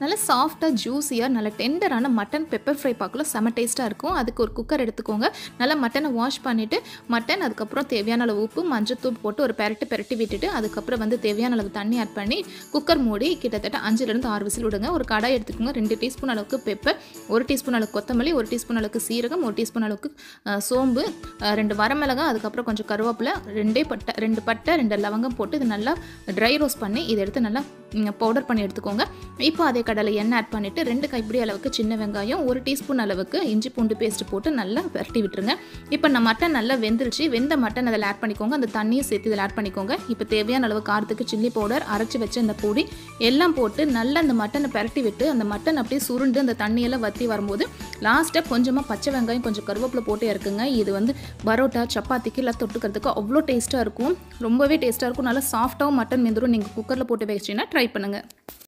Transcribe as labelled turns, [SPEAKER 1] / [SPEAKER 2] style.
[SPEAKER 1] நல்லா சாஃப்டாக ஜூஸியாக நல்ல டெண்டரான மட்டன் பெப்பர் ஃப்ரை பார்க்கல செம டேஸ்ட்டாக இருக்கும் அதுக்கு ஒரு குக்கர் எடுத்துக்கோங்க நல்லா மட்டனை வாஷ் பண்ணிவிட்டு மட்டன் அதுக்கப்புறம் தேவையான அளவு உப்பு மஞ்சத்தூள் போட்டு ஒரு பெரட்டு பெரட்டி விட்டுட்டு அதுக்கப்புறம் வந்து தேவையான அளவு தண்ணி ஆட் பண்ணி குக்கர் மூடி கிட்டத்தட்ட அஞ்சுலேருந்து ஆறு விசில் விடுங்க ஒரு கடாய் எடுத்துக்கோங்க ரெண்டு டீஸ்பூன் அளவுக்கு பெப்பர் ஒரு டீஸ்பூன் அளவுக்கு கொத்தமல்லி ஒரு டீஸ்பூன் அளவுக்கு சீரகம் ஒரு டீஸ்பூன் அளவுக்கு அஹ், சோம்பு அஹ், ரெண்டு வரமிளகாய் அதுக்கப்புறம் கொஞ்சம் கருவேப்பிலை ரெண்டே பட்டை ரெண்டு பட்டை ரெண்டு லவங்கம் போட்டு இது நல்லா ட்ரை ரோஸ்ட் பண்ணி இதை எடுத்து நல்லா பவுடர் பண்ணி எடுத்துக்கோங்க இப்போ அதே கடலை எண்ணெய் ஆட் பண்ணிவிட்டு ரெண்டு கைப்பிடி அளவுக்கு சின்ன வெங்காயம் ஒரு டீஸ்பூன் அளவுக்கு இஞ்சி பூண்டு பேஸ்ட் போட்டு நல்லா விரட்டி விட்டுருங்க இப்போ நம்ம மட்டன் நல்லா வெந்துருச்சு வெந்த மட்டன் அதில் ஆட் பண்ணிக்கோங்க அந்த தண்ணியை சேர்த்து இதில் ஆட் பண்ணிக்கோங்க இப்போ தேவையான அளவு காரத்துக்கு சில்லி பவுடர் அரைச்சி வச்ச இந்த பொடி எல்லாம் போட்டு நல்லா அந்த மட்டனை பெரட்டி விட்டு அந்த மட்டன் அப்படியே சுருண்டு அந்த தண்ணியெல்லாம் வற்றி வரும்போது லாஸ்ட்டாக கொஞ்சமாக பச்சை வெங்காயம் கொஞ்சம் கருவேப்பிலை போட்டு இறக்குங்க இது வந்து பரோட்டா சப்பாத்திக்கு எல்லாம் தொட்டுக்கிறதுக்கு அவ்வளோ டேஸ்ட்டாக இருக்கும் ரொம்பவே டேஸ்ட்டாக இருக்கும் நல்லா சாஃப்டாகவும் மட்டன் வெந்துடும் நீங்கள் குக்கரில் போட்டு வச்சிங்கன்னா ட்ரை பண்ணுங்கள்